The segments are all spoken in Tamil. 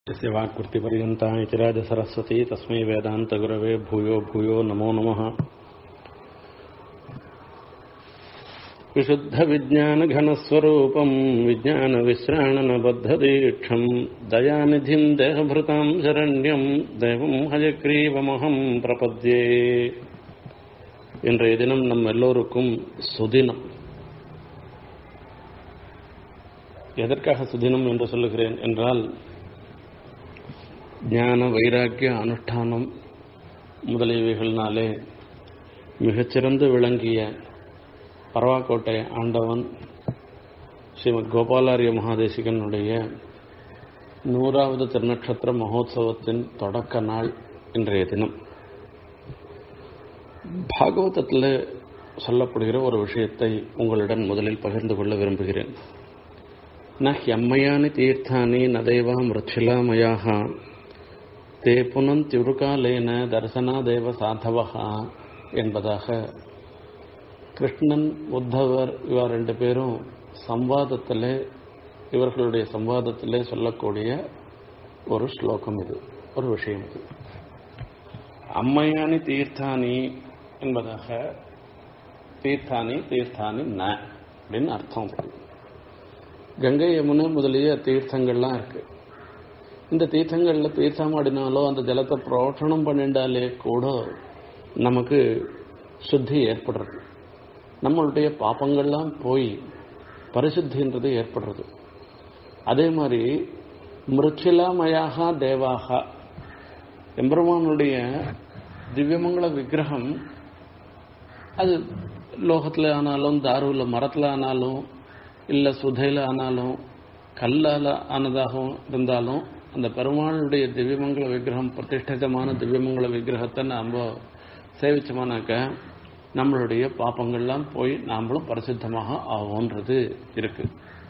यस्य वाक्कृतिपर्यन्ता इति राजसरस्वती तस्मै वेदान्तगुरवे भूयो भूयो नमो नमः विशुद्धविज्ञानघनस्वरूपम् विज्ञानविश्राणनबद्धदीक्षम् दयानिधिम् देहभृताम् शरण्यम् देवम् हयग्रीवमहम् प्रपद्ये இன்றைய தினம் நம் எல்லோருக்கும் சுதினம் எதற்காக சுதினம் என்று சொல்லுகிறேன் என்றால் ஞான வைராக்கிய அனுஷ்டானம் முதலியவைகளினாலே மிகச்சிறந்து விளங்கிய பரவாக்கோட்டை ஆண்டவன் ஸ்ரீமத் கோபாலாரிய மகாதேசிகனுடைய நூறாவது திருநட்சத்திர மகோத்சவத்தின் தொடக்க நாள் இன்றைய தினம் பாகவதத்தில் சொல்லப்படுகிற ஒரு விஷயத்தை உங்களுடன் முதலில் பகிர்ந்து கொள்ள விரும்புகிறேன் ந ஹியம்மயானி தீர்த்தானி நதைவா மிருச்சிலாமயாக தே புனந்தியுருகாலேன தரிசனாதேவ சாதவகா என்பதாக கிருஷ்ணன் உத்தவர் இவா ரெண்டு பேரும் சம்வாதத்தில் இவர்களுடைய சம்வாதத்திலே சொல்லக்கூடிய ஒரு ஸ்லோகம் இது ஒரு விஷயம் இது அம்மையானி தீர்த்தானி என்பதாக தீர்த்தானி தீர்த்தானி ந அப்படின்னு அர்த்தம் கங்கை யமுனை முதலிய தீர்த்தங்கள்லாம் இருக்கு இந்த தீர்த்தங்களில் தீர்த்தமாடினாலோ அந்த ஜலத்தை புரோஷணம் பண்ணிட்டாலே கூட நமக்கு சுத்தி ஏற்படுறது நம்மளுடைய பாப்பங்கள்லாம் போய் பரிசுத்தின்றது ஏற்படுறது அதே மாதிரி மிருச்சிலாமயாக தேவாகா எம்பெருமானுடைய திவ்யமங்கள விக்கிரகம் அது லோகத்தில் ஆனாலும் தாருவில் மரத்தில் ஆனாலும் இல்லை சுதையில் ஆனாலும் கல்லால் ஆனதாகவும் இருந்தாலும் அந்த பெருமாளுடைய திவ்யமங்கள விக்கிரகம் பிரதிஷ்டிதமான திவ்யமங்கள விக்கிரகத்தை நாம் சேவிச்சோமானாக்க நம்மளுடைய பாப்பங்கள்லாம் போய் நாமளும் பரிசுத்தமாக ஆகும்ன்றது இருக்கு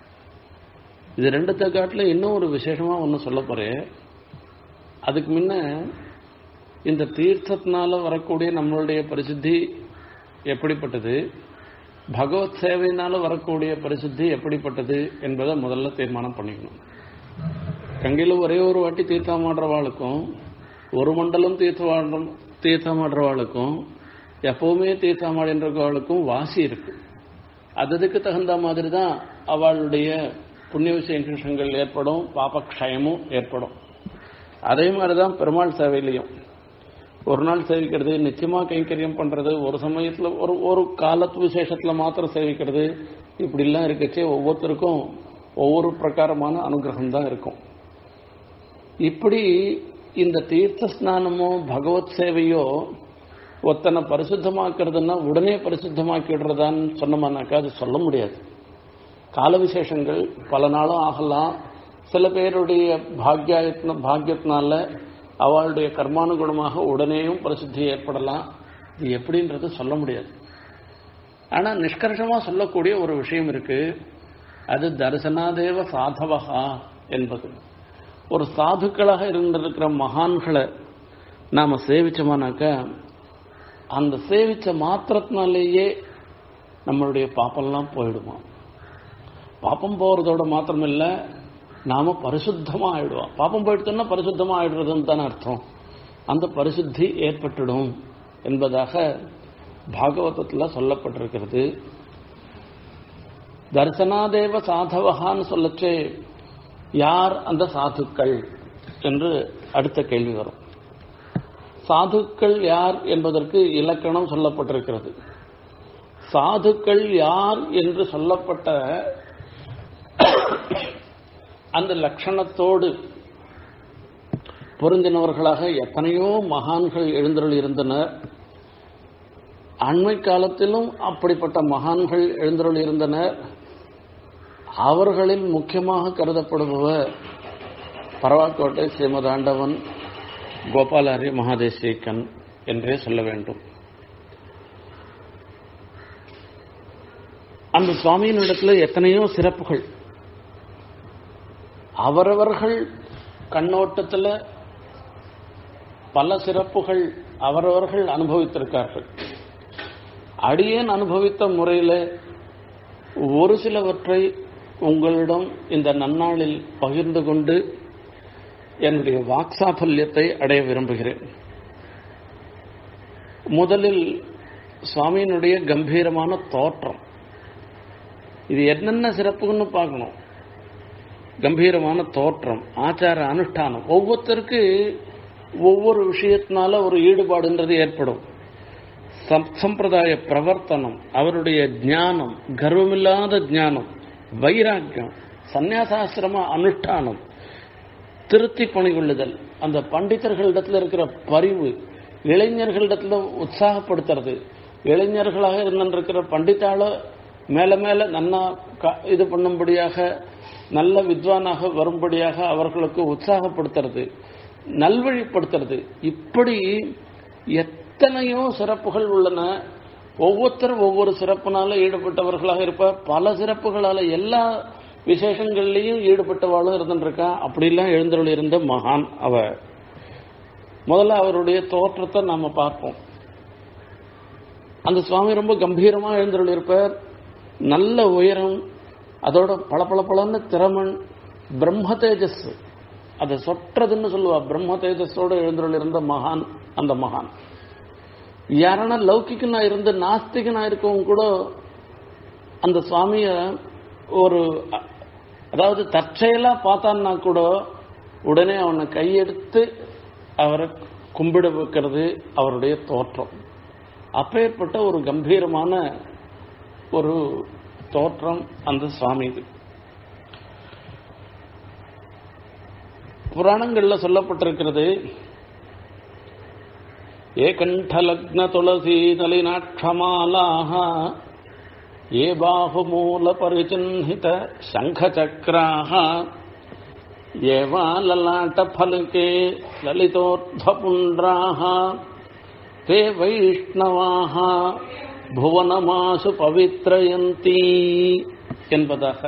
இது ரெண்டுத்த காட்டில் இன்னும் ஒரு விசேஷமாக ஒன்று சொல்ல போகிறேன் அதுக்கு முன்ன இந்த தீர்த்தத்தினால வரக்கூடிய நம்மளுடைய பரிசுத்தி எப்படிப்பட்டது பகவத் சேவையினால வரக்கூடிய பரிசுத்தி எப்படிப்பட்டது என்பதை முதல்ல தீர்மானம் பண்ணிக்கணும் கங்கையில் ஒரே ஒரு வாட்டி தீர்த்தமாடுறவாளுக்கும் ஒரு மண்டலம் தீர்த்தம் தீர்த்தமாடுறவாளுக்கும் எப்பவுமே தீர்த்தமாடின்றவாளுக்கும் வாசி இருக்கு அதுக்கு தகுந்த மாதிரி தான் அவளுடைய புண்ணிய விசேஷங்கள் ஏற்படும் பாபக்ஷயமும் ஏற்படும் அதே மாதிரி தான் பெருமாள் சேவையிலையும் ஒரு நாள் சேவிக்கிறது நிச்சயமாக கைங்கரியம் பண்ணுறது ஒரு சமயத்தில் ஒரு ஒரு காலத்து விசேஷத்தில் மாத்திரம் சேவிக்கிறது இப்படிலாம் இருக்கச்சே ஒவ்வொருத்தருக்கும் ஒவ்வொரு பிரகாரமான அனுகிரகம் தான் இருக்கும் இப்படி இந்த தீர்த்த ஸ்நானமோ பகவத் சேவையோ ஒத்தனை பரிசுத்தமாக்குறதுன்னா உடனே பரிசுத்தமாக்கிடுறதான்னு சொன்னோம்னாக்கா அது சொல்ல முடியாது கால விசேஷங்கள் பல நாளும் ஆகலாம் சில பேருடைய பாக்யத்தின பாக்கியத்தினால அவளுடைய கர்மானுகுணமாக உடனேயும் பிரசித்தி ஏற்படலாம் இது எப்படின்றது சொல்ல முடியாது ஆனால் நிஷ்கர்ஷமாக சொல்லக்கூடிய ஒரு விஷயம் இருக்கு அது தரிசனாதேவ சாதவகா என்பது ஒரு சாதுக்களாக இருந்திருக்கிற மகான்களை நாம் சேவிச்சோமானாக்க அந்த சேவிச்ச மாத்திரத்தினாலேயே நம்மளுடைய பாப்பெல்லாம் போயிடுமா பாப்பம் போகிறதோட மாத்திரமில்லை நாம பரிசுத்தமாக ஆயிடுவோம் பாப்பம் போயிடுத்தோம்னா பரிசுத்தமாக ஆயிடுறதுன்னு தானே அர்த்தம் அந்த பரிசுத்தி ஏற்பட்டுடும் என்பதாக பாகவதத்தில் சொல்லப்பட்டிருக்கிறது தரிசனாதேவ சாதவகான்னு சொல்லச்சே யார் அந்த சாதுக்கள் என்று அடுத்த கேள்வி வரும் சாதுக்கள் யார் என்பதற்கு இலக்கணம் சொல்லப்பட்டிருக்கிறது சாதுக்கள் யார் என்று சொல்லப்பட்ட அந்த லட்சணத்தோடு பொருந்தினவர்களாக எத்தனையோ மகான்கள் எழுந்தருள் இருந்தனர் அண்மை காலத்திலும் அப்படிப்பட்ட மகான்கள் எழுந்தருள் இருந்தனர் அவர்களில் முக்கியமாக கருதப்படுபவர் பரவாக்கோட்டை ஸ்ரீமதாண்டவன் கோபாலாரி மகாதேசிகன் என்றே சொல்ல வேண்டும் அந்த சுவாமியினிடத்தில் எத்தனையோ சிறப்புகள் அவரவர்கள் கண்ணோட்டத்தில் பல சிறப்புகள் அவரவர்கள் அனுபவித்திருக்கார்கள் அடியேன் அனுபவித்த முறையில் ஒரு சிலவற்றை உங்களிடம் இந்த நன்னாளில் பகிர்ந்து கொண்டு என்னுடைய வாக்சாஃபல்யத்தை அடைய விரும்புகிறேன் முதலில் சுவாமியினுடைய கம்பீரமான தோற்றம் இது என்னென்ன சிறப்புன்னு பார்க்கணும் கம்பீரமான தோற்றம் ஆச்சார அனுஷ்டானம் ஒவ்வொருத்தருக்கு ஒவ்வொரு விஷயத்தினால ஒரு ஈடுபாடுன்றது ஏற்படும் சம்பிரதாய பிரவர்த்தனம் அவருடைய ஞானம் கர்வமில்லாத ஞானம் வைராக்கியம் சந்நியாசாசிரம அனுஷ்டானம் திருத்தி பணிகொள்ளுதல் அந்த பண்டிதர்களிடத்துல இருக்கிற பரிவு இளைஞர்களிடத்துல உற்சாகப்படுத்துறது இளைஞர்களாக இருந்திருக்கிற பண்டிதால மேல மேல நன்னா இது பண்ணும்படியாக நல்ல வித்வானாக வரும்படியாக அவர்களுக்கு உற்சாகப்படுத்துறது நல்வழிப்படுத்துறது இப்படி எத்தனையோ சிறப்புகள் உள்ளன ஒவ்வொருத்தரும் ஒவ்வொரு சிறப்புனால ஈடுபட்டவர்களாக இருப்ப பல சிறப்புகளால எல்லா விசேஷங்கள்லையும் ஈடுபட்டவாளும் இருந்துருக்கா அப்படிலாம் எழுந்தருள் இருந்த மகான் அவ முதல்ல அவருடைய தோற்றத்தை நாம பார்ப்போம் அந்த சுவாமி ரொம்ப கம்பீரமா எழுந்தருள் இருப்பார் நல்ல உயரம் அதோட பளபளபளன்னு திறமன் பிரம்ம தேஜஸ் அதை சொற்றதுன்னு சொல்லுவா பிரம்ம தேஜஸோட எழுந்தருள் இருந்த மகான் அந்த மகான் யாரனா லௌகிக்கனா இருந்து நாஸ்திகனா இருக்கவும் கூட அந்த சுவாமிய ஒரு அதாவது தற்செயலா பார்த்தான்னா கூட உடனே அவனை கையெடுத்து அவரை கும்பிட வைக்கிறது அவருடைய தோற்றம் அப்பேற்பட்ட ஒரு கம்பீரமான ஒரு தோற்றம் அந்த சுவாமி இது புராணங்கள்ல சொல்லப்பட்டிருக்கிறது ஏகண்டலக்ன துளசி நளினாட்சமாலாக ஏ பாகுமூல பரிச்சின்னித சங்கச்சக்ராக ஏவா லலாட்ட ஃபலகே லலிதோர்த்வபுண்ட்ராக தே வைஷ்ணவாக புவனமாசு பவித்ரயந்தி என்பதாக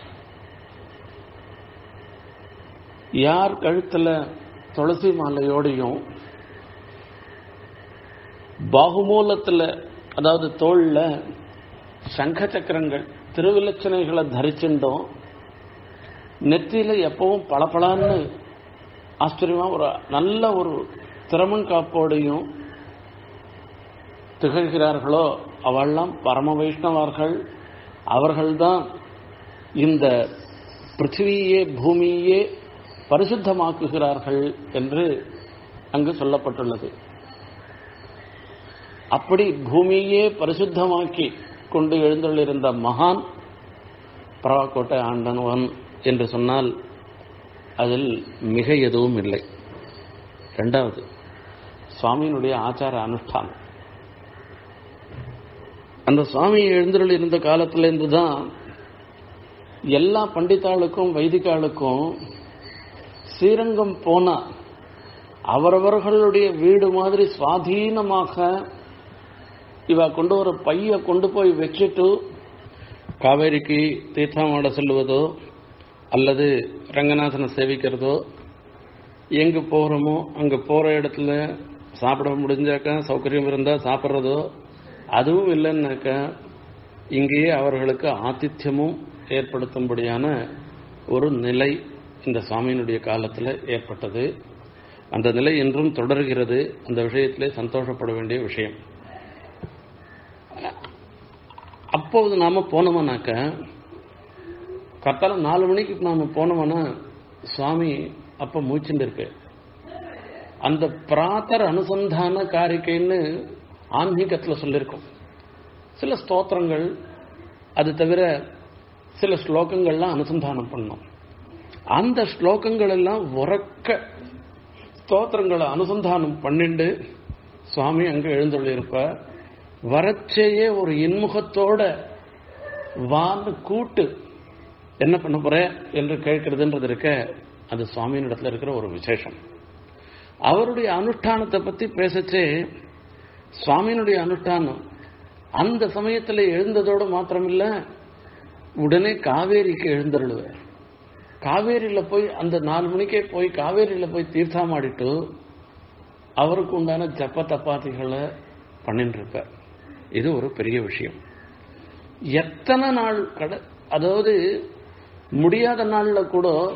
யார் கழுத்துல துளசி மாலையோடையும் பாகுமூலத்துல அதாவது தோல்ல சங்க சக்கரங்கள் திருவிலச்சனைகளை தரிச்சுட்டோம் நெத்தியில எப்பவும் பளபளன்னு ஆச்சரியமா ஒரு நல்ல ஒரு திறமன் காப்போடையும் திகழ்கிறார்களோ அவெல்லாம் பரம வைஷ்ணவர்கள் அவர்கள்தான் இந்த பிருத்திவியே பூமியே பரிசுத்தமாக்குகிறார்கள் என்று அங்கு சொல்லப்பட்டுள்ளது அப்படி பூமியே பரிசுத்தமாக்கி கொண்டு எழுந்துள்ளிருந்த மகான் பரவாக்கோட்டை ஆண்டனவன் என்று சொன்னால் அதில் மிக எதுவும் இல்லை ரெண்டாவது சுவாமியினுடைய ஆச்சார அனுஷ்டானம் அந்த சுவாமி எழுந்தருள் இருந்த காலத்திலேருந்து தான் எல்லா பண்டிதாளுக்கும் வைதிகாளுக்கும் ஸ்ரீரங்கம் போனா அவரவர்களுடைய வீடு மாதிரி சுவாதீனமாக இவ கொண்டு ஒரு பைய கொண்டு போய் வச்சுட்டு காவேரிக்கு தீர்த்தமாட செல்வதோ அல்லது ரங்கநாதனை சேவிக்கிறதோ எங்க போகிறோமோ அங்க போற இடத்துல சாப்பிட முடிஞ்சாக்கா சௌகரியம் இருந்தா சாப்பிட்றதோ அதுவும் இல்லைன்னாக்கா இங்கேயே அவர்களுக்கு ஆதித்யமும் ஏற்படுத்தும்படியான ஒரு நிலை இந்த சுவாமியினுடைய காலத்தில் ஏற்பட்டது அந்த நிலை என்றும் தொடர்கிறது அந்த விஷயத்திலே சந்தோஷப்பட வேண்டிய விஷயம் அப்போது நாம போனோம்னாக்க கத்தால நாலு மணிக்கு நாம போனோம்னா சுவாமி அப்ப மூச்சுட்டு இருக்கு அந்த பிராத்தர் அனுசந்தான காரிக்கைன்னு ஆன்மீகத்தில் சொல்லியிருக்கோம் சில ஸ்தோத்திரங்கள் அது தவிர சில ஸ்லோகங்கள்லாம் அனுசந்தானம் பண்ணோம் அந்த ஸ்லோகங்கள் எல்லாம் உறக்க ஸ்தோத்திரங்களை அனுசந்தானம் பண்ணிண்டு சுவாமி அங்க எழுந்துள்ளிருப்ப வரச்சேயே ஒரு இன்முகத்தோட வான்னு கூட்டு என்ன பண்ண போற என்று கேட்கறதுன்றது இருக்க அது சுவாமியினிடத்துல இருக்கிற ஒரு விசேஷம் அவருடைய அனுஷ்டானத்தை பத்தி பேசச்சே சுவாமியினுடைய அனுஷ்டானம் அந்த சமயத்தில் எழுந்ததோடு மாத்திரமில்ல உடனே காவேரிக்கு எழுந்தருளுவார் காவேரியில போய் அந்த நாலு மணிக்கே போய் காவேரியில போய் தீர்த்தாமாடிட்டு அவருக்கு உண்டான ஜப்ப தப்பாத்திகளை பண்ணிட்டு இருப்பார் இது ஒரு பெரிய விஷயம் எத்தனை நாள் கட அதாவது முடியாத நாள்ல கூட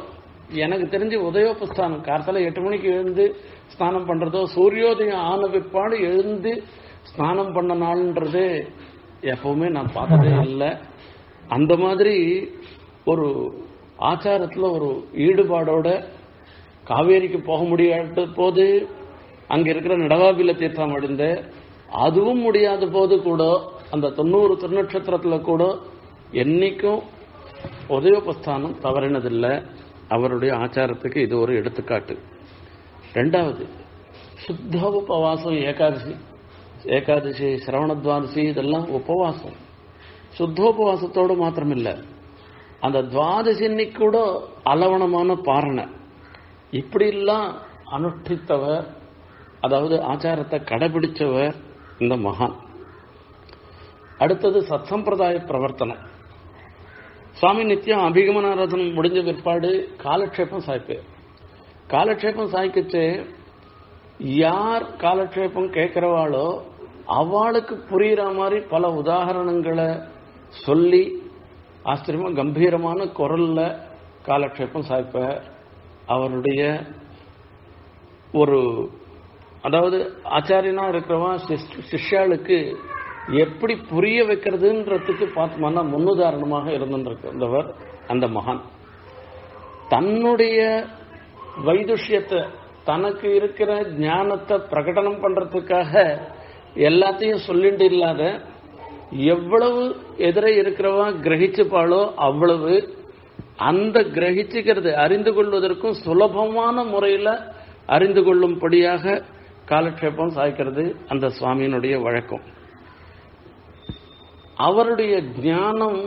எனக்கு தெரிஞ்சு உதயோபஸ்தானம் கார்த்தால எட்டு மணிக்கு எழுந்து ஸ்நானம் பண்றதோ சூரியோதயம் ஆன பிற்பாடு எழுந்து ஸ்நானம் பண்ண நாள்ன்றது எப்பவுமே நான் பார்த்ததே இல்லை அந்த மாதிரி ஒரு ஆச்சாரத்துல ஒரு ஈடுபாடோட காவேரிக்கு போக முடியாத போது அங்க இருக்கிற நடவாபில தீர்த்தம் அடைந்த அதுவும் முடியாத போது கூட அந்த தொண்ணூறு திருநட்சத்திரத்துல கூட என்னைக்கும் உதயோபஸ்தானம் தவறினதில்லை அவருடைய ஆச்சாரத்துக்கு இது ஒரு எடுத்துக்காட்டு ரெண்டாவது சுத்த உபவாசம் ஏகாதசி ஏகாதசி சிரவணத்வாதசி இதெல்லாம் உபவாசம் சுத்தோபவாசத்தோடு மாத்திரமில்லை அந்த துவாதசி அன்னைக்கு கூட அலவணமான பாரணை இப்படிலாம் அனுஷ்டித்தவர் அதாவது ஆச்சாரத்தை கடைபிடிச்சவர் இந்த மகான் அடுத்தது சத்சம்பிரதாய பிரவர்த்தனம் சுவாமி நித்தியம் அபிகமனாராதனம் முடிஞ்ச பிற்பாடு காலக்ஷேபம் சாய்ப்பு காலக்ஷேபம் சாய்க்கச்சு யார் காலக்ஷேபம் கேட்கிறவாளோ அவளுக்கு புரியுற மாதிரி பல உதாரணங்களை சொல்லி ஆச்சரியமா கம்பீரமான குரல்ல காலக்ஷேபம் சாய்ப்ப அவருடைய ஒரு அதாவது ஆச்சாரியனா இருக்கிறவன் சிஷ்யாளுக்கு எப்படி புரிய வைக்கிறதுன்றதுக்கு பார்த்தோம்னா முன்னுதாரணமாக இருந்திருந்தவர் அந்த மகான் தன்னுடைய வைதுஷ்யத்தை தனக்கு இருக்கிற ஞானத்தை பிரகடனம் பண்றதுக்காக எல்லாத்தையும் சொல்லிட்டு இல்லாத எவ்வளவு எதிரே இருக்கிறவா கிரகிச்சுப்பாளோ அவ்வளவு அந்த கிரகிச்சுக்கிறது அறிந்து கொள்வதற்கும் சுலபமான முறையில் அறிந்து கொள்ளும்படியாக காலக்ஷேபம் சாய்க்கிறது அந்த சுவாமியினுடைய வழக்கம் அவருடைய ஞானம்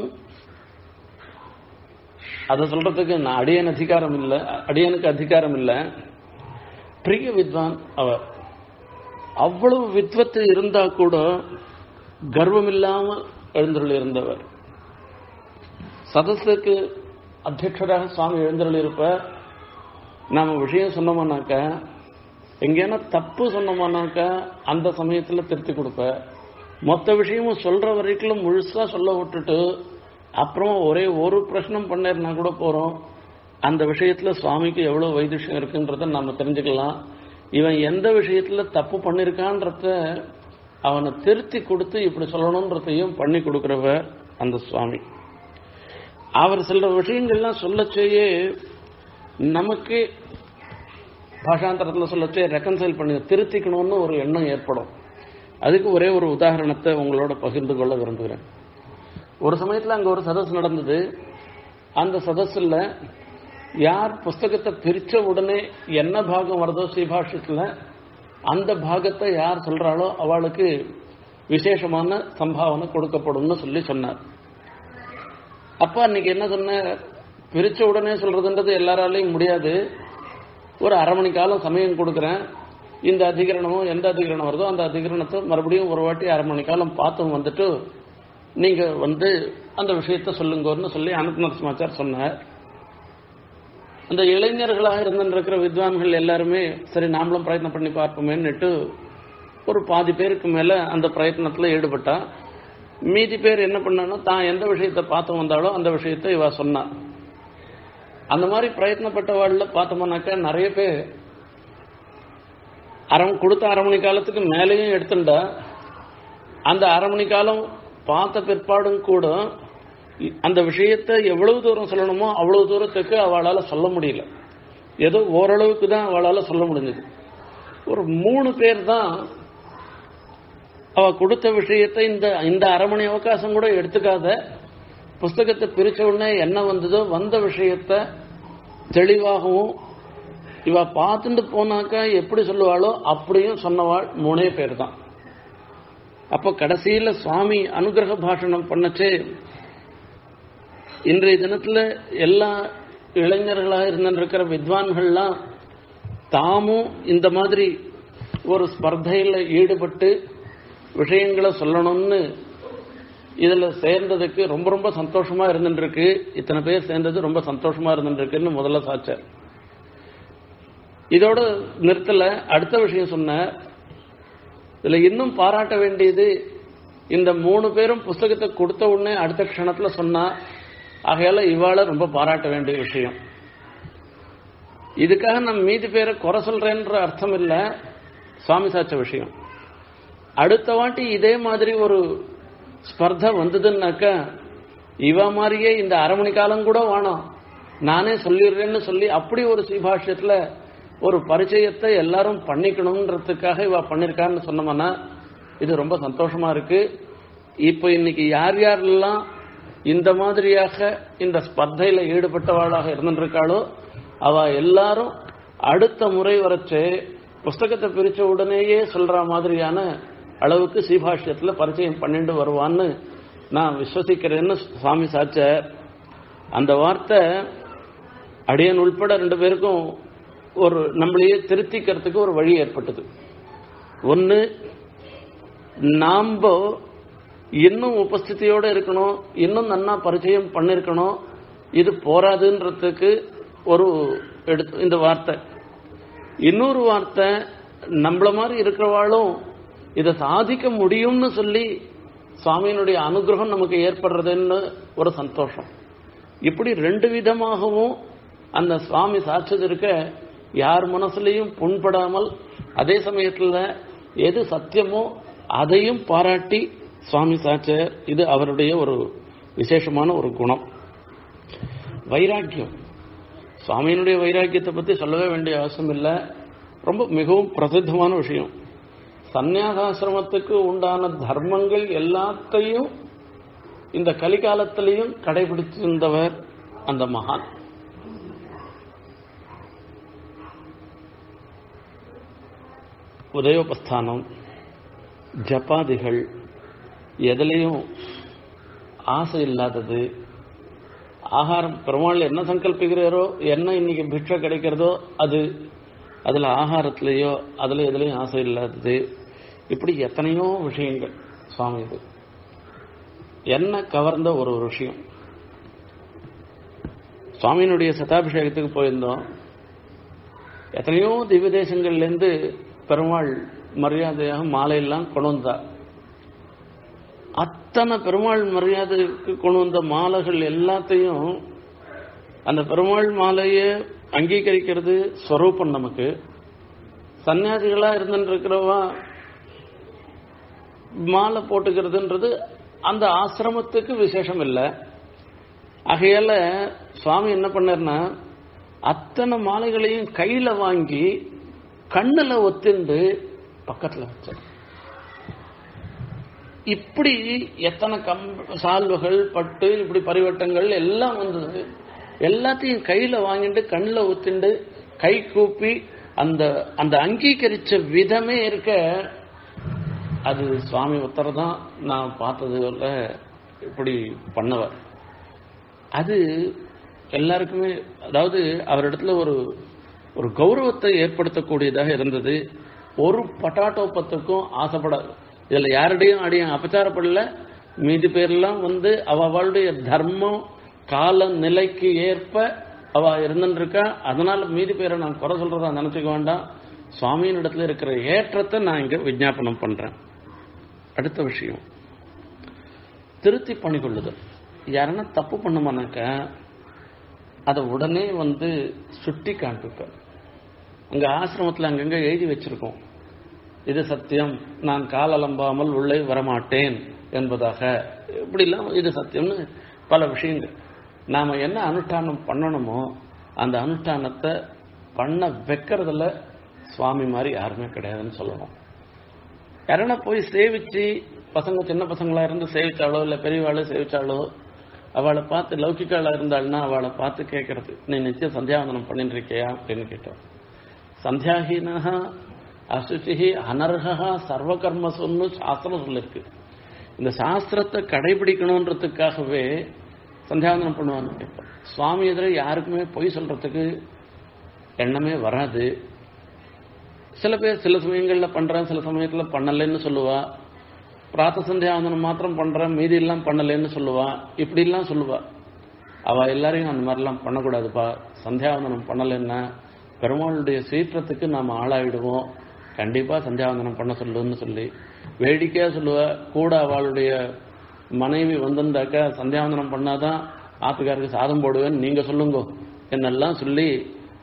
அதை சொல்றதுக்கு நான் அடியன் அதிகாரம் இல்லை அடியனுக்கு அதிகாரம் இல்லை பிரிய வித்வான் அவர் அவ்வளவு வித்வத்து இருந்தா கூட கர்வம் இல்லாமல் எழுந்தருள் இருந்தவர் சதஸுக்கு அத்தியட்சராக சுவாமி எழுந்தருள் இருப்ப நாம விஷயம் சொன்னோம்னாக்க எங்கேனா தப்பு சொன்னோம்னாக்க அந்த சமயத்துல திருத்தி கொடுப்ப மொத்த விஷயமும் சொல்ற வரைக்கும் முழுசா சொல்ல விட்டுட்டு அப்புறம் ஒரே ஒரு பிரச்சனம் பண்ணேன்னா கூட போறோம் அந்த விஷயத்துல சுவாமிக்கு எவ்வளவு வைதுஷ்யம் இருக்குன்றத நம்ம தெரிஞ்சுக்கலாம் இவன் எந்த விஷயத்துல தப்பு பண்ணிருக்கான்றத அவனை திருத்தி கொடுத்து இப்படி சொல்லணுன்றதையும் பண்ணி கொடுக்கிறவர் அந்த சுவாமி அவர் சில விஷயங்கள்லாம் சொல்லச்சேயே நமக்கு பாஷாந்தரத்தில் சொல்லச்சே ரெக்கன்சைல் பண்ணி திருத்திக்கணும்னு ஒரு எண்ணம் ஏற்படும் அதுக்கு ஒரே ஒரு உதாரணத்தை உங்களோட பகிர்ந்து கொள்ள விரும்புகிறேன் ஒரு சமயத்தில் அங்கே ஒரு சதஸ் நடந்தது அந்த சதஸில் யார் புஸ்தகத்தை பிரித்த உடனே என்ன பாகம் வருதோ ஸ்ரீபாஷ்யத்தில் அந்த பாகத்தை யார் சொல்றாளோ அவளுக்கு விசேஷமான சம்பாவனை கொடுக்கப்படும்னு சொல்லி சொன்னார் அப்ப அன்னைக்கு என்ன சொன்ன பிரிச்ச உடனே சொல்றதுன்றது எல்லாராலையும் முடியாது ஒரு அரை மணி காலம் சமயம் கொடுக்குறேன் இந்த அதிகரணமும் எந்த அதிகரணம் வருதோ அந்த அதிகரணத்தை மறுபடியும் ஒரு வாட்டி அரை மணி காலம் பார்த்து வந்துட்டு நீங்க வந்து அந்த விஷயத்த சொல்லுங்கன்னு சொல்லி அனுப்புனர் சமாச்சார் சொன்னார் அந்த இளைஞர்களாக இருந்திருக்கிற வித்வான்கள் எல்லாருமே சரி நாமளும் பிரயத்னம் பண்ணி பார்ப்போமேன்னுட்டு ஒரு பாதி பேருக்கு மேல அந்த பிரயத்னத்தில் ஈடுபட்டா மீதி பேர் என்ன பண்ணானோ தான் எந்த விஷயத்தை பார்த்து வந்தாலோ அந்த விஷயத்தை இவ சொன்னா அந்த மாதிரி பிரயத்னப்பட்டவாழ்ல பார்த்தோம்னாக்கா நிறைய பேர் அரை கொடுத்த அரை மணி காலத்துக்கு மேலேயும் எடுத்துட்டா அந்த அரை மணி காலம் பார்த்த பிற்பாடும் கூட அந்த விஷயத்தை எவ்வளவு தூரம் சொல்லணுமோ அவ்வளவு தூரத்துக்கு அவளால் சொல்ல முடியல ஏதோ ஓரளவுக்கு தான் அவளால் சொல்ல முடிஞ்சது ஒரு மூணு பேர் தான் அவ கொடுத்த விஷயத்தை இந்த இந்த அரை மணி அவகாசம் கூட எடுத்துக்காத புஸ்தகத்தை பிரிச்ச உடனே என்ன வந்ததோ வந்த விஷயத்த தெளிவாகவும் இவ பார்த்துட்டு போனாக்கா எப்படி சொல்லுவாளோ அப்படியும் சொன்னவாள் மூணே பேர் தான் அப்போ கடைசியில சுவாமி அனுகிரக பாஷணம் பண்ணச்சே இன்றைய தினத்துல எல்லா இளைஞர்களாக இருந்திருக்கிற வித்வான்கள்லாம் தாமும் இந்த மாதிரி ஒரு ஸ்பர்தையில் ஈடுபட்டு விஷயங்களை சொல்லணும்னு இதுல சேர்ந்ததுக்கு ரொம்ப ரொம்ப சந்தோஷமா இருந்துருக்கு இத்தனை பேர் சேர்ந்தது ரொம்ப சந்தோஷமா இருந்துருக்குன்னு முதல்ல சாச்சார் இதோட நிறுத்தல அடுத்த விஷயம் சொன்ன இதுல இன்னும் பாராட்ட வேண்டியது இந்த மூணு பேரும் புஸ்தகத்தை கொடுத்த உடனே அடுத்த க்ஷணத்துல சொன்னா ஆகையால இவாள ரொம்ப பாராட்ட வேண்டிய விஷயம் இதுக்காக நம்ம மீதி பேரை குறை சொல்றேன்ற அர்த்தம் இல்ல சுவாமி சாச்ச விஷயம் அடுத்த வாட்டி இதே மாதிரி ஒரு ஸ்பர்த வந்ததுன்னாக்கா இவ மாதிரியே இந்த அரை மணி காலம் கூட வேணாம் நானே சொல்லிடுறேன்னு சொல்லி அப்படி ஒரு ஸ்ரீபாஷ்யத்துல ஒரு பரிச்சயத்தை எல்லாரும் பண்ணிக்கணும்ன்றதுக்காக இவ பண்ணிருக்கான்னு சொன்னோம்னா இது ரொம்ப சந்தோஷமா இருக்கு இப்ப இன்னைக்கு யார் யாரெல்லாம் இந்த மாதிரியாக இந்த ஸ்பர்தையில ஈடுபட்டவாளாக இருந்திருக்காளோ அவ எல்லாரும் அடுத்த முறை வரைச்சு புஸ்தகத்தை பிரிச்ச உடனேயே சொல்ற மாதிரியான அளவுக்கு ஸ்ரீபாஷ்யத்துல பரிச்சயம் பண்ணிட்டு வருவான்னு நான் விஸ்வசிக்கிறேன்னு சுவாமி சாச்சார் அந்த வார்த்தை அடியன் உள்பட ரெண்டு பேருக்கும் ஒரு நம்மளையே திருத்திக்கிறதுக்கு ஒரு வழி ஏற்பட்டது ஒன்று நாம்ப இன்னும் உபஸ்திதியோட இருக்கணும் இன்னும் நன்னா பரிச்சயம் பண்ணிருக்கணும் இது போராதுன்றதுக்கு ஒரு எடுத்து இந்த வார்த்தை இன்னொரு வார்த்தை நம்மள மாதிரி இருக்கிறவாளும் இதை சாதிக்க முடியும்னு சொல்லி சுவாமியினுடைய அனுகிரகம் நமக்கு ஏற்படுறதுன்னு ஒரு சந்தோஷம் இப்படி ரெண்டு விதமாகவும் அந்த சுவாமி சாட்சது இருக்க யார் மனசுலையும் புண்படாமல் அதே சமயத்தில் எது சத்தியமோ அதையும் பாராட்டி சுவாமி சாச்சர் இது அவருடைய ஒரு விசேஷமான ஒரு குணம் வைராக்கியம் சுவாமியினுடைய வைராக்கியத்தை பற்றி சொல்லவே வேண்டிய அவசியம் இல்லை ரொம்ப மிகவும் பிரசித்தமான விஷயம் சந்நியாசாசிரமத்துக்கு உண்டான தர்மங்கள் எல்லாத்தையும் இந்த கலிகாலத்திலையும் கடைபிடிச்சிருந்தவர் அந்த மகான் உதயோபஸ்தானம் ஜப்பாதிகள் எதுலேயும் ஆசை இல்லாதது ஆகாரம் பெருமாள் என்ன சங்கல்பிக்கிறாரோ என்ன இன்னைக்கு பிக்ஷை கிடைக்கிறதோ அது அதில் ஆகாரத்திலேயோ அதில் எதுலேயும் ஆசை இல்லாதது இப்படி எத்தனையோ விஷயங்கள் சுவாமி இது என்ன கவர்ந்த ஒரு ஒரு விஷயம் சுவாமியினுடைய சதாபிஷேகத்துக்கு போயிருந்தோம் எத்தனையோ திவ்ய தேசங்கள்லேருந்து பெருமாள் மரியாதையாக மாலையெல்லாம் கொண்டு வந்தார் அத்தனை பெருமாள் மரியாதைக்கு கொண்டு வந்த மாலைகள் எல்லாத்தையும் அந்த பெருமாள் மாலையை அங்கீகரிக்கிறது ஸ்வரூபம் நமக்கு சன்னியாசிகளா இருந்துட்டு இருக்கிறவா மாலை போட்டுக்கிறதுன்றது அந்த ஆசிரமத்துக்கு விசேஷம் இல்லை ஆகையால சுவாமி என்ன பண்ணார்னா அத்தனை மாலைகளையும் கையில வாங்கி கண்ணுல ஒத்திண்டு பக்கத்துல வச்சார் இப்படி எத்தனை கம் சால்வுகள் பட்டு இப்படி பரிவட்டங்கள் எல்லாம் வந்தது எல்லாத்தையும் கையில வாங்கிட்டு கண்ணில் ஒத்திண்டு கை கூப்பி அந்த அந்த அங்கீகரிச்ச விதமே இருக்க அது சுவாமி ஒருத்தர் தான் நான் பார்த்ததுல இப்படி பண்ணவர் அது எல்லாருக்குமே அதாவது அவரிடத்துல ஒரு ஒரு கௌரவத்தை ஏற்படுத்தக்கூடியதாக இருந்தது ஒரு பட்டாட்டோப்பத்துக்கும் ஆசைப்படாது இதுல யாருடையும் அடியும் அபச்சாரப்படல மீதி பேர்லாம் வந்து அவளுடைய தர்மம் கால நிலைக்கு ஏற்ப அவ இருந்துருக்கா அதனால மீதி பேரை நான் குறை சொல்றதா நினைச்சுக்க வேண்டாம் சுவாமியின் இடத்துல இருக்கிற ஏற்றத்தை நான் இங்க விஜாபனம் பண்றேன் அடுத்த விஷயம் திருத்தி பண்ணிக்கொள்ளுதல் யாருன்னா தப்பு பண்ணுமானாக்க அதை உடனே வந்து சுட்டி காண்பிப்பேன் அங்க ஆசிரமத்தில் அங்கங்க எழுதி வச்சிருக்கோம் இது சத்தியம் நான் கால் அலம்பாமல் உள்ளே வரமாட்டேன் என்பதாக இப்படிலாம் இது சத்தியம்னு பல விஷயங்கள் நாம என்ன அனுஷ்டானம் பண்ணணுமோ அந்த அனுஷ்டானத்தை பண்ண வைக்கிறதுல சுவாமி மாதிரி யாருமே கிடையாதுன்னு சொல்லணும் யாரனா போய் சேவிச்சு பசங்க சின்ன பசங்களா இருந்து சேவிச்சாலோ இல்லை பெரியவாளோ சேவிச்சாலோ அவளை பார்த்து லௌகிக்காளா இருந்தாள்னா அவளை பார்த்து கேட்கறது நீ நித்தியம் சந்தியாவந்தனம் பண்ணிட்டு இருக்கியா அப்படின்னு கேட்டோம் சந்தியாஹீனா அசுச்சி அனர்ஹா சர்வகர்மசுன்னு சாஸ்திரம் சொல்லிருக்கு இந்த சாஸ்திரத்தை கடைபிடிக்கணுன்றதுக்காகவே சந்தியாவந்தனம் பண்ணுவாங்க கேட்போம் சுவாமி எதிர யாருக்குமே பொய் சொல்றதுக்கு எண்ணமே வராது சில பேர் சில சமயங்களில் பண்றேன் சில சமயத்தில் பண்ணலைன்னு சொல்லுவா பிராத்த சந்தியாவந்தனம் மாத்திரம் பண்றேன் மீதி எல்லாம் பண்ணலைன்னு சொல்லுவா இப்படி எல்லாம் சொல்லுவா அவ எல்லாரையும் அந்த மாதிரிலாம் பண்ணக்கூடாதுப்பா சந்தியாவந்தனம் பண்ணலைன்னா பெருமாளுடைய சீற்றத்துக்கு நாம் ஆளாயிடுவோம் கண்டிப்பா சந்தியாவந்தனம் பண்ண சொல்லுன்னு சொல்லி வேடிக்கையா சொல்லுவா கூட அவளுடைய மனைவி வந்திருந்தாக்கா சந்தியாவந்தனம் பண்ணாதான் ஆத்துக்காருக்கு சாதம் போடுவேன்னு நீங்க சொல்லுங்க என்னெல்லாம் சொல்லி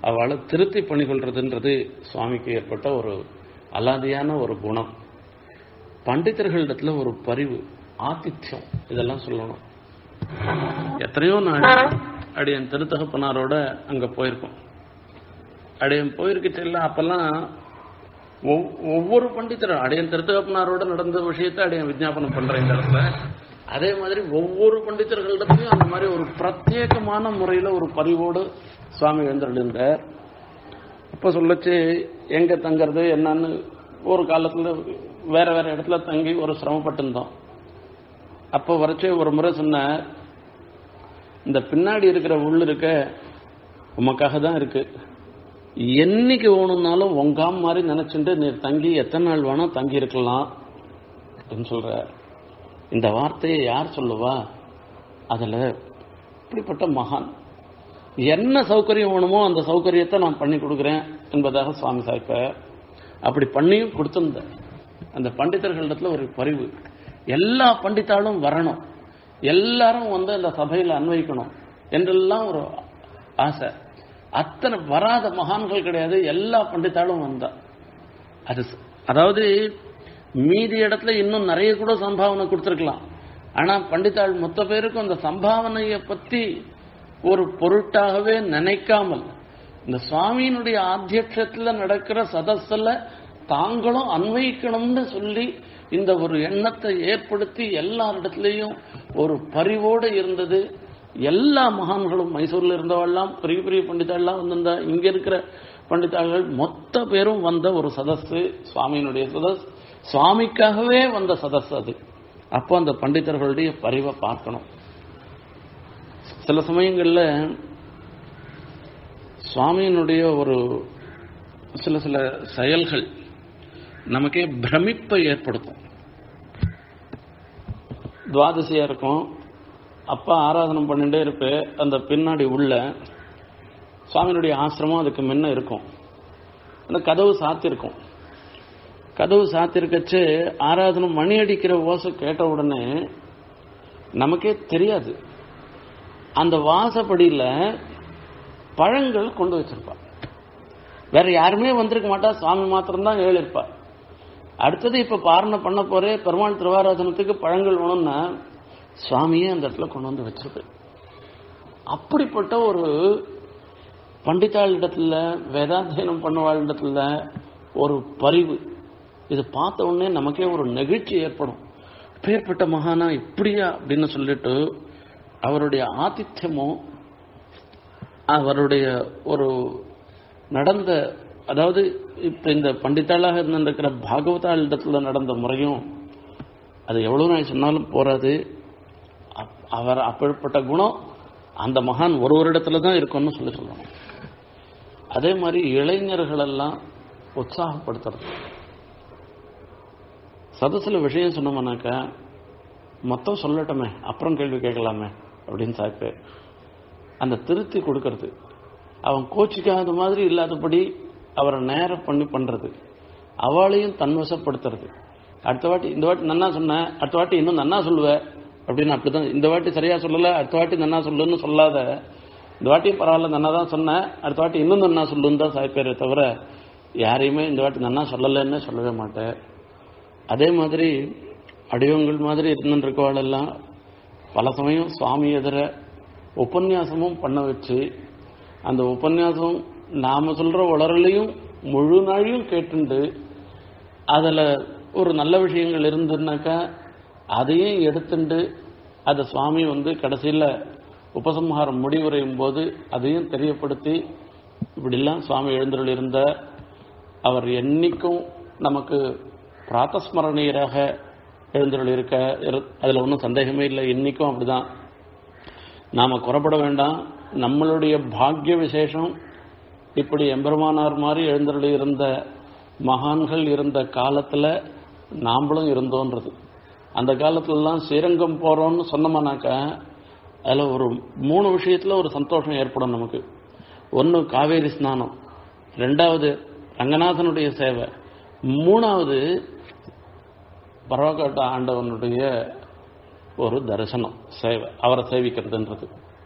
அவளை திருத்தி பண்ணிக்கொள்றதுன்றது சுவாமிக்கு ஏற்பட்ட ஒரு அலாதியான ஒரு குணம் பண்டிதர்களிடத்துல ஒரு பரிவு ஆதித்யம் இதெல்லாம் சொல்லணும் எத்தனையோ நாள் அடியன் திருத்தகப்பனாரோட அங்க போயிருக்கோம் அடியன் போயிருக்கிட்ட இல்ல அப்பெல்லாம் ஒவ்- ஒவ்வொரு பண்டிதரும் அடியன் திருத்தகப்பனாரோட நடந்த விஷயத்தை அடியன் விஜாபனம் பண்றேன் இந்த இடத்துல அதே மாதிரி ஒவ்வொரு பண்டிதர்களிடத்தையும் அந்த மாதிரி ஒரு பிரத்யேகமான முறையில ஒரு பரிவோடு சுவாமி எழுந்திருந்தார் அப்ப சொல்லச்சு எங்க தங்கறது என்னன்னு ஒரு காலத்துல வேற வேற இடத்துல தங்கி ஒரு சிரமப்பட்டு இருந்தோம் அப்போ வரைச்சே ஒரு முறை சொன்னார் இந்த பின்னாடி இருக்கிற உள்ள இருக்க உமக்காக தான் இருக்கு என்னைக்கு வேணும்னாலும் உங்காம் மாதிரி நினைச்சுட்டு நீ தங்கி எத்தனை நாள் வேணா தங்கி இருக்கலாம் அப்படின்னு சொல்ற இந்த வார்த்தையை யார் சொல்லுவா அதுல இப்படிப்பட்ட மகான் என்ன சௌகரியம் வேணுமோ அந்த சௌகரியத்தை நான் பண்ணி கொடுக்குறேன் என்பதாக சுவாமி சாய்ப்ப அப்படி பண்ணியும் கொடுத்திருந்த அந்த பண்டிதர்களிடத்துல ஒரு பரிவு எல்லா பண்டித்தாலும் வரணும் எல்லாரும் வந்து அந்த சபையில் அன்வைக்கணும் என்றெல்லாம் ஒரு ஆசை அத்தனை வராத மகான்கள் கிடையாது எல்லா பண்டித்தாலும் வந்தா அது ச- அதாவது மீதி இடத்துல இன்னும் நிறைய கூட சம்பாவனை கொடுத்துருக்கலாம் ஆனா பண்டிதாள் மொத்த பேருக்கும் அந்த சம்பாவனையை பத்தி ஒரு பொருட்டாகவே நினைக்காமல் இந்த சுவாமியினுடைய ஆத்தியட்சத்துல நடக்கிற சதஸ்ல தாங்களும் அன்வைக்கணும்னு சொல்லி இந்த ஒரு எண்ணத்தை ஏற்படுத்தி எல்லாரிடத்துலயும் ஒரு பரிவோடு இருந்தது எல்லா மகான்களும் மைசூர்ல இருந்தவெல்லாம் பெரிய பெரிய பண்டிதாள்லாம் வந்திருந்தா இங்க இருக்கிற பண்டிதாள்கள் மொத்த பேரும் வந்த ஒரு சதஸ் சுவாமியினுடைய சதஸ் சுவாமிக்காகவே வந்த சதஸ் அது அப்போ அந்த பண்டிதர்களுடைய பரிவை பார்க்கணும் சில சமயங்கள்ல சுவாமியினுடைய ஒரு சில சில செயல்கள் நமக்கே பிரமிப்பை ஏற்படுத்தும் துவாதசியா இருக்கும் அப்பா ஆராதனம் பண்ணிட்டே இருப்பே அந்த பின்னாடி உள்ள சுவாமியினுடைய ஆசிரமம் அதுக்கு முன்ன இருக்கும் அந்த கதவு சாத்திருக்கும் கதவு சாத்திருக்கச்சு ஆராதனம் மணி அடிக்கிற ஓசை கேட்ட உடனே நமக்கே தெரியாது அந்த வாசப்படியில பழங்கள் கொண்டு வச்சிருப்பா வேற யாருமே வந்திருக்க மாட்டா சுவாமி மாத்திரம்தான் ஏழிருப்பா அடுத்தது இப்ப பாரணை பண்ண போறே பெருமாள் திருவாராதனத்துக்கு பழங்கள் வேணும்னா சுவாமியே அந்த இடத்துல கொண்டு வந்து வச்சிருக்கு அப்படிப்பட்ட ஒரு பண்டிதாளிடத்துல வேதாத்தியனம் பண்ணுவாளிடத்துல ஒரு பரிவு இது பார்த்த உடனே நமக்கே ஒரு நெகிழ்ச்சி ஏற்படும் பேர்பட்ட மகானா இப்படியா அப்படின்னு சொல்லிட்டு அவருடைய ஆதித்யமும் அவருடைய ஒரு நடந்த அதாவது இப்ப இந்த பண்டித்தாளாக இருந்திருக்கிற பாகவதாளிடத்துல நடந்த முறையும் அது எவ்வளவு நாள் சொன்னாலும் போறாது அப்- அவர் அப்படிப்பட்ட குணம் அந்த மகான் ஒரு ஒரு இடத்துல தான் இருக்கும்னு சொல்லி சொல்லணும் அதே மாதிரி இளைஞர்கள் எல்லாம் உற்சாகப்படுத்துறது சதசுல விஷயம் சொன்னோம்னாக்கா மொத்தம் சொல்லட்டுமே அப்புறம் கேள்வி கேட்கலாமே அப்படின்னு சாய்ப்பு அந்த திருத்தி கொடுக்கறது அவன் கோச்சிக்காத மாதிரி இல்லாதபடி அவரை நேரம் பண்ணி பண்றது அவளையும் தன்வசப்படுத்துறது அடுத்த வாட்டி இந்த வாட்டி நன்னா சொன்னேன் அடுத்த வாட்டி இன்னும் நன்னா சொல்லுவ அப்படின்னு அப்படிதான் இந்த வாட்டி சரியா சொல்லல அடுத்த வாட்டி நன்னா சொல்லுன்னு சொல்லாத இந்த வாட்டியும் பரவாயில்ல நன்னா தான் சொன்னேன் அடுத்த வாட்டி இன்னும் நன்னா சொல்லுன்னு தான் சாய்ப்பேரே தவிர யாரையுமே இந்த வாட்டி நன்னா சொல்லலைன்னு சொல்லவே மாட்டேன் அதே மாதிரி அடியவங்கள் மாதிரி இருந்துருக்கவாளெல்லாம் பல சமயம் சுவாமி எதிர உபன்யாசமும் பண்ண வச்சு அந்த உபன்யாசம் நாம சொல்ற உளறலையும் முழு நாளையும் கேட்டுண்டு அதுல ஒரு நல்ல விஷயங்கள் இருந்துன்னாக்கா அதையும் எடுத்துண்டு அதை சுவாமி வந்து கடைசியில உபசம்ஹாரம் முடிவுரையும் போது அதையும் தெரியப்படுத்தி இப்படிலாம் சுவாமி எழுந்தருள் இருந்த அவர் என்னைக்கும் நமக்கு பிராத்தஸ்மரணீயராக எழுந்தருள் இருக்க இரு- அதுல ஒன்றும் சந்தேகமே இல்லை இன்னைக்கும் அப்படிதான் நாம குறப்பட வேண்டாம் நம்மளுடைய பாக்கிய விசேஷம் இப்படி எம்பெருமானார் மாதிரி எழுந்தருளி இருந்த மகான்கள் இருந்த காலத்துல நாமளும் இருந்தோன்றது அந்த காலத்துலலாம் ஸ்ரீரங்கம் போறோம்னு சொன்னோம்னாக்கா அதுல ஒரு மூணு விஷயத்துல ஒரு சந்தோஷம் ஏற்படும் நமக்கு ஒன்னு காவேரி ஸ்நானம் ரெண்டாவது ரங்கநாதனுடைய சேவை மூணாவது பரவக்காட்டு ஆண்டவனுடைய ஒரு தரிசனம் சேவை அவரை சேவிக்கிறதுன்றது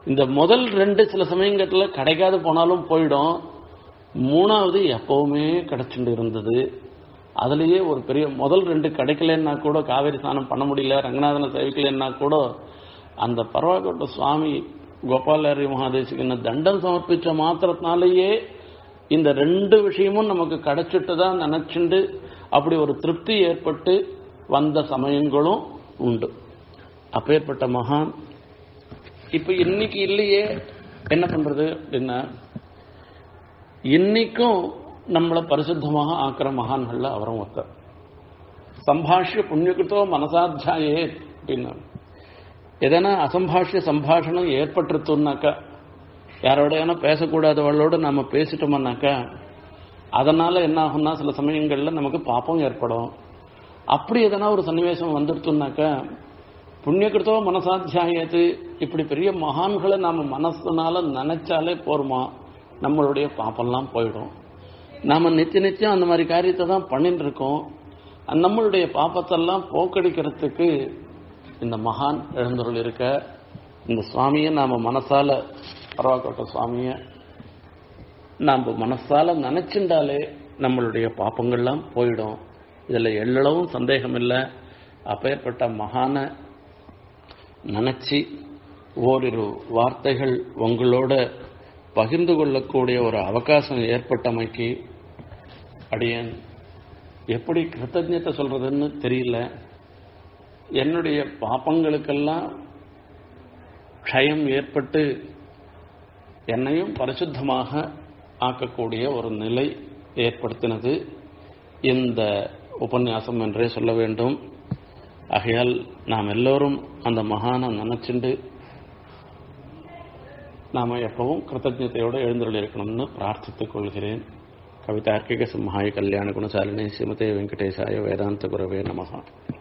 இந்த முதல் ரெண்டு சில சமயங்கத்துல கிடைக்காது போனாலும் போயிடும் மூணாவது எப்பவுமே கிடைச்சுட்டு இருந்தது அதுலயே ஒரு பெரிய முதல் ரெண்டு கிடைக்கலன்னா கூட காவேரி ஸ்நானம் பண்ண முடியல ரங்கநாதனை சேவிக்கலன்னா கூட அந்த பரவாக்கோட்ட சுவாமி கோபாலரி மகாதேசிக்கு தண்டம் சமர்ப்பிச்ச மாத்திரத்தினாலேயே இந்த ரெண்டு விஷயமும் நமக்கு கிடைச்சிட்டு தான் நினைச்சுண்டு அப்படி ஒரு திருப்தி ஏற்பட்டு வந்த சமயங்களும் உண்டு அப்பேற்பட்ட மகான் இப்ப இன்னைக்கு இல்லையே என்ன பண்றது அப்படின்னா இன்னைக்கும் நம்மளை பரிசுத்தமாக ஆக்கிற மகான்கள்ல அவரும் ஒருத்தர் சம்பாஷ்ய புண்ணியகிருத்தோ மனசாத்தியாயே அப்படின்னா எதனா அசம்பாஷ்ய சம்பாஷணம் ஏற்பட்டுருத்தோம்னாக்கா யாரோடையான பேசக்கூடாதவளோட நாம பேசிட்டோம்னாக்கா அதனால என்ன ஆகும்னா சில சமயங்கள்ல நமக்கு பாப்பம் ஏற்படும் அப்படி எதனா ஒரு சன்னிவேசம் வந்துடுத்துனாக்கா புண்ணியகிருத்தோ மனசாத்தியாயத்து இப்படி பெரிய மகான்களை நாம மனசுனால நினைச்சாலே போருமா நம்மளுடைய பாப்பெல்லாம் போயிடும் நாம நித்திய நித்தியம் அந்த மாதிரி காரியத்தை தான் பண்ணிட்டு இருக்கோம் நம்மளுடைய பாப்பத்தெல்லாம் போக்கடிக்கிறதுக்கு இந்த மகான் எழுந்தருள் இருக்க இந்த சுவாமியை நாம மனசால பரவாக்கோட்ட சுவாமிய நாம் மனசால நினைச்சுட்டாலே நம்மளுடைய பாப்பங்கள்லாம் போயிடும் இதுல எள்ளளவும் சந்தேகம் இல்லை அப்பேற்பட்ட மகான நினைச்சு ஓரிரு வார்த்தைகள் உங்களோட பகிர்ந்து கொள்ளக்கூடிய ஒரு அவகாசம் ஏற்பட்டமைக்கு அடியேன் எப்படி கிருத்தஜத்தை சொல்றதுன்னு தெரியல என்னுடைய பாப்பங்களுக்கெல்லாம் க்ஷயம் ஏற்பட்டு என்னையும் பரிசுத்தமாக ஆக்கக்கூடிய ஒரு நிலை ஏற்படுத்தினது இந்த உபன்யாசம் என்றே சொல்ல வேண்டும் ஆகையால் நாம் எல்லோரும் அந்த மகானை நினைச்சுண்டு நாம எப்பவும் கிருத்தஜத்தையோடு எழுந்துள்ள இருக்கணும்னு பிரார்த்தித்துக் கொள்கிறேன் கவிதார்க்கிக சிம்ஹாய கல்யாண குணசாலினி ஸ்ரீமதே வெங்கடேசாய வேதாந்த குரவே நமகா